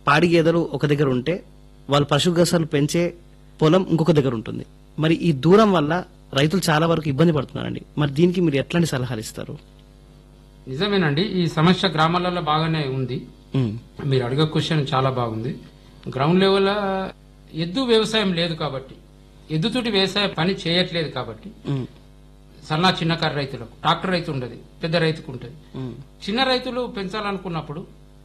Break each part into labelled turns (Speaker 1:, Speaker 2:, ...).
Speaker 1: పాడి గేదెలు ఒక దగ్గర ఉంటే వాళ్ళు పశుగ్రాసాలు పెంచే పొలం ఇంకొక దగ్గర ఉంటుంది మరి ఈ దూరం వల్ల రైతులు చాలా వరకు ఇబ్బంది పడుతున్నారండి మరి దీనికి మీరు ఎట్లాంటి సలహాలు ఇస్తారు
Speaker 2: నిజమేనండి ఈ సమస్య గ్రామాలలో బాగానే ఉంది
Speaker 1: ఉమ్,
Speaker 2: మీరు అడిగే క్వశ్చన్ చాలా బాగుంది గ్రౌండ్ లెవెల్ ఎద్దు వ్యవసాయం లేదు కాబట్టి ఎద్దుతోటి వ్యవసాయ పని చేయట్లేదు కాబట్టి
Speaker 1: ఉమ్,
Speaker 2: సన్నా చిన్నకారు రైతులకు ట్రాక్టర్ రైతు ఉండదు పెద్ద రైతుకు ఉంటుంది
Speaker 1: ఉమ్,
Speaker 2: చిన్న రైతులు పెంచాలనుకున్నప్పుడు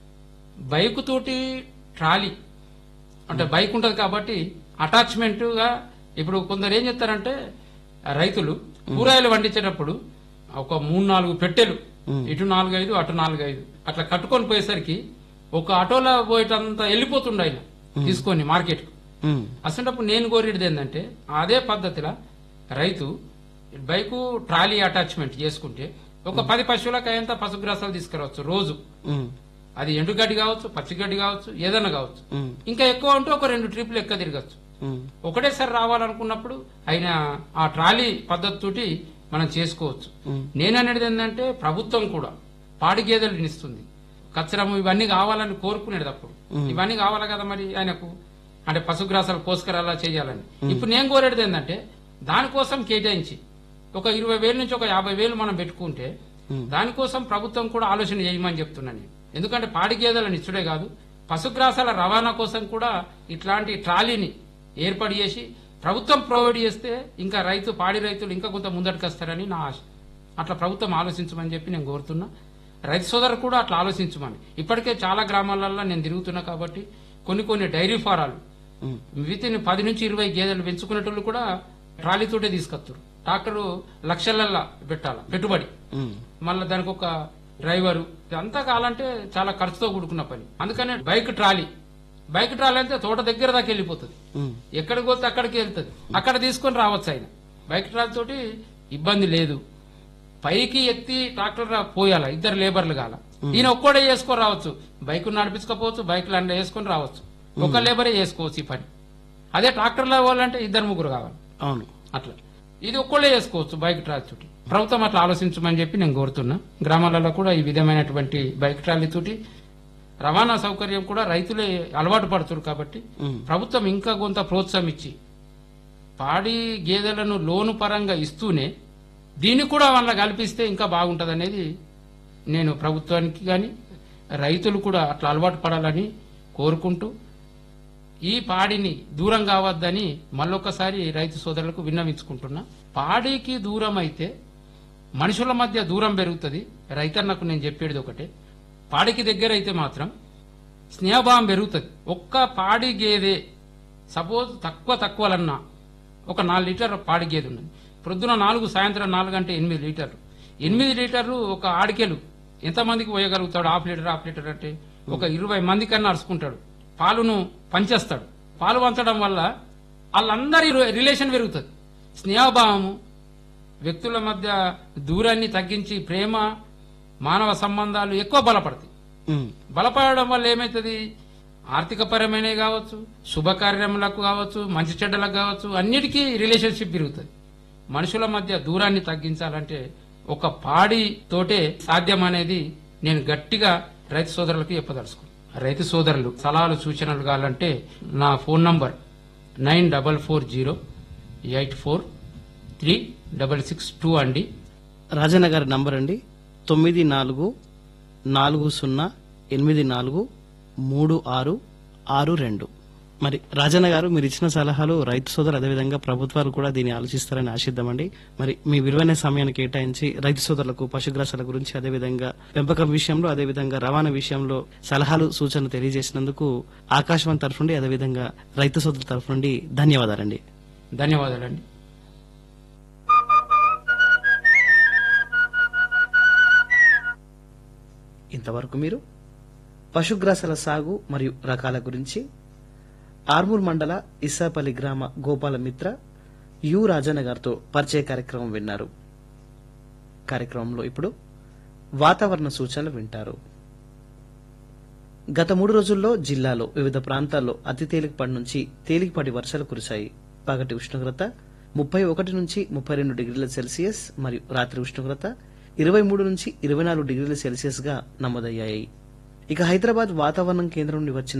Speaker 2: బైక్ తోటి ట్రాలీ అంటే బైక్ ఉంటది కాబట్టి అటాచ్మెంట్ గా ఇప్పుడు కొందరు ఏం చేస్తారంటే ఆ రైతులు కూరగాయలు పండించేటప్పుడు ఒక మూడు నాలుగు పెట్టెలు ఇటు నాలుగైదు అటు నాలుగైదు అట్లా కట్టుకొని పోయేసరికి ఒక ఆటోలో పోయేటంత వెళ్ళిపోతుండే ఆయన తీసుకొని మార్కెట్
Speaker 1: ఉమ్,
Speaker 2: అసలు నేను కోరేది ఏంటంటే అదే పద్ధతిలో రైతు బైకు ట్రాలీ అటాచ్మెంట్ చేసుకుంటే ఒక పది పశువులకు అయ్యేంత పశుగ్రాసాలు తీసుకురావచ్చు రోజు
Speaker 1: ఉమ్,
Speaker 2: అది ఎండుగడ్డి కావచ్చు పచ్చిగడ్డి కావచ్చు ఏదైనా కావచ్చు
Speaker 1: ఉమ్,
Speaker 2: ఇంకా ఎక్కువ ఉంటే ఒక రెండు ట్రిప్లు ఎక్క తిరగచ్చు
Speaker 1: ఉమ్,
Speaker 2: ఒకటేసారి రావాలనుకున్నప్పుడు ఆయన ఆ ట్రాలీ పద్ధతితోటి మనం చేసుకోవచ్చు
Speaker 1: ఉమ్,
Speaker 2: నేననేది ఏంటంటే ప్రభుత్వం కూడా పాడి గేదెలు ఇస్తుంది కచ్చరము ఇవన్నీ కావాలని కోరుకునేది అప్పుడు ఇవన్నీ కావాలి కదా మరి ఆయనకు అంటే పశుగ్రాసాలు పోసుకరాలా చేయాలని ఇప్పుడు నేను కోరేది ఏంటంటే దానికోసం కేటాయించి ఒక ఇరవై వేల నుంచి ఒక యాభై వేలు మనం పెట్టుకుంటే దానికోసం ప్రభుత్వం కూడా ఆలోచన చేయమని చెప్తున్నాను నేను. ఎందుకంటే పాడి గేదెలను ఇచ్చుడే కాదు పశుగ్రాసాల రవాణా కోసం కూడా ఇట్లాంటి ట్రాలీని ఏర్పాటు చేసి ప్రభుత్వం ప్రొవైడ్ చేస్తే ఇంకా రైతు పాడి రైతులు ఇంకా కొంత ముందటికి వస్తారని నా ఆశ అట్లా ప్రభుత్వం ఆలోచించమని చెప్పి నేను కోరుతున్నా రైతు సోదరు కూడా అట్లా ఆలోచించమని ఇప్పటికే చాలా గ్రామాలలో నేను తిరుగుతున్నా కాబట్టి కొన్ని కొన్ని డైరీ ఫారాలు
Speaker 1: ఉమ్,
Speaker 2: విత్ ఇన్ పది నుంచి ఇరవై గేదెలు పెంచుకునేటోళ్ళు కూడా ట్రాలీతోటే తీసుకొస్తారు ట్రాక్టరు లక్షలల్లా పెట్టాల పెట్టుబడి
Speaker 1: ఉమ్,
Speaker 2: మళ్ళీ దానికి ఒక డ్రైవరు ఇదంతా కావాలంటే చాలా ఖర్చుతో కూడుకున్న పని అందుకనే బైక్ ట్రాలీ బైక్ ట్రాలీ అంటే తోట దగ్గర దాకా వెళ్ళిపోతుంది
Speaker 1: ఉమ్,
Speaker 2: ఎక్కడికి పోతే అక్కడికి వెళ్తుంది అక్కడ తీసుకొని రావచ్చు ఆయన బైక్ ట్రాలీ తోటి ఇబ్బంది లేదు పైకి ఎత్తి ట్రాక్టర్ రా- పోయాల ఇద్దరు లేబర్లు కాల ఈయన ఒక్కడే చేసుకొని రావచ్చు బైక్ నడిపించకపోవచ్చు బైక్ లండ వేసుకొని రావచ్చు ఒక లేబరే చేసుకోవచ్చు ఈ పని అదే ట్రాక్టర్లో పోవాలంటే ఇద్దరు ముగ్గురు కావాలి
Speaker 1: అవును
Speaker 2: అట్లా ఇది ఒక్కళ్ళే చేసుకోవచ్చు బైక్ ట్రాలీ తోటి ప్రభుత్వం అట్లా ఆలోచించమని చెప్పి నేను కోరుతున్నా గ్రామాలలో కూడా ఈ విధమైనటువంటి బైక్ ట్రాలీ తోటి రవాణా సౌకర్యం కూడా రైతులే అలవాటు పడుతున్నారు కాబట్టి
Speaker 1: ఉమ్,
Speaker 2: ప్రభుత్వం ఇంకా కొంత ప్రోత్సాహం ఇచ్చి పాడి గేదెలను లోను పరంగా ఇస్తూనే దీన్ని కూడా వాళ్ళ కల్పిస్తే ఇంకా బాగుంటది అనేది నేను ప్రభుత్వానికి కానీ రైతులు కూడా అట్లా అలవాటు పడాలని కోరుకుంటూ ఈ పాడిని దూరం కావద్దని మళ్ళొకసారి రైతు సోదరులకు విన్నవించుకుంటున్నా పాడికి దూరం అయితే మనుషుల మధ్య దూరం పెరుగుతుంది రైతన్నకు నేను చెప్పేది ఒకటే పాడికి దగ్గర అయితే మాత్రం స్నేహభావం పెరుగుతుంది ఒక్క పాడి గేదె సపోజ్ తక్కువ తక్కువలన్నా ఒక నాలుగు లీటర్ పాడి గేదె ఉన్నది ప్రొద్దున నాలుగు సాయంత్రం నాలుగు అంటే ఎనిమిది లీటర్లు ఎనిమిది లీటర్లు ఒక ఆడికెలు ఎంతమందికి పోయగలుగుతాడు హాఫ్ లీటర్ హాఫ్ లీటర్ అంటే ఒక ఇరవై మంది కన్నా అరుచుకుంటాడు పాలును పంచేస్తాడు పాలు పంచడం వల్ల వాళ్ళందరి రిలేషన్ పెరుగుతుంది స్నేహభావము వ్యక్తుల మధ్య దూరాన్ని తగ్గించి ప్రేమ మానవ సంబంధాలు ఎక్కువ బలపడతాయి
Speaker 1: ఉమ్,
Speaker 2: బలపడడం వల్ల ఏమవుతుంది ఆర్థిక పరమైన కావచ్చు శుభకార్యములకు కావచ్చు మంచి చెడ్డలకు కావచ్చు అన్నిటికీ రిలేషన్షిప్ పెరుగుతుంది మనుషుల మధ్య దూరాన్ని తగ్గించాలంటే ఒక పాడి తోటే సాధ్యం అనేది నేను గట్టిగా రైతు సోదరులకు చెప్పదలుచుకున్నాను రైతు సోదరులు సలహాలు సూచనలు కావాలంటే నా phone number nine double four zero eight four three double six two అండి
Speaker 1: రాజన్న గారి నంబర్ అండి తొమ్మిది నాలుగు నాలుగు సున్నా ఎనిమిది నాలుగు మూడు ఆరు ఆరు రెండు మరి రాజన్న గారు మీరు ఇచ్చిన సలహాలు రైతు సోదరు అదేవిధంగా ప్రభుత్వాలు కూడా దీన్ని ఆలోచిస్తారని ఆశిద్దామండి మరి మీ విలువైన సమయాన్ని కేటాయించి రైతు సోదరులకు పశుగ్రాసాల గురించి అదేవిధంగా పెంపకం విషయంలో అదేవిధంగా రవాణా విషయంలో సలహాలు సూచనలు తెలియజేసినందుకు ఆకాశవాణి తరఫు నుండి అదేవిధంగా రైతు సోదరుల తరఫు నుండి ధన్యవాదాలండి
Speaker 2: ధన్యవాదాలండి
Speaker 1: ఇంతవరకు మీరు పశుగ్రాసాల సాగు మరియు రకాల గురించి ఆర్మూర్ మండల ఇస్సాపల్లి గ్రామ గోపాల మిత్ర యు రాజన్న గారితో పరిచయ కార్యక్రమం విన్నారు కార్యక్రమంలో ఇప్పుడు వాతావరణ సూచనలు వింటారు గత మూడు రోజుల్లో జిల్లాలో వివిధ ప్రాంతాల్లో అతి తేలికపాటి నుంచి తేలికపాటి వర్షాలు కురిశాయి పగటి ఉష్ణోగ్రత ముప్పై ఒకటి నుంచి ముప్పై రెండు డిగ్రీల సెల్సియస్ మరియు రాత్రి ఉష్ణోగ్రత ఇరవై మూడు నుంచి ఇరవై నాలుగు డిగ్రీల సెల్సియస్ గా నమోదయ్యాయి ఇక హైదరాబాద్ వాతావరణం కేంద్రం నుండి వచ్చిన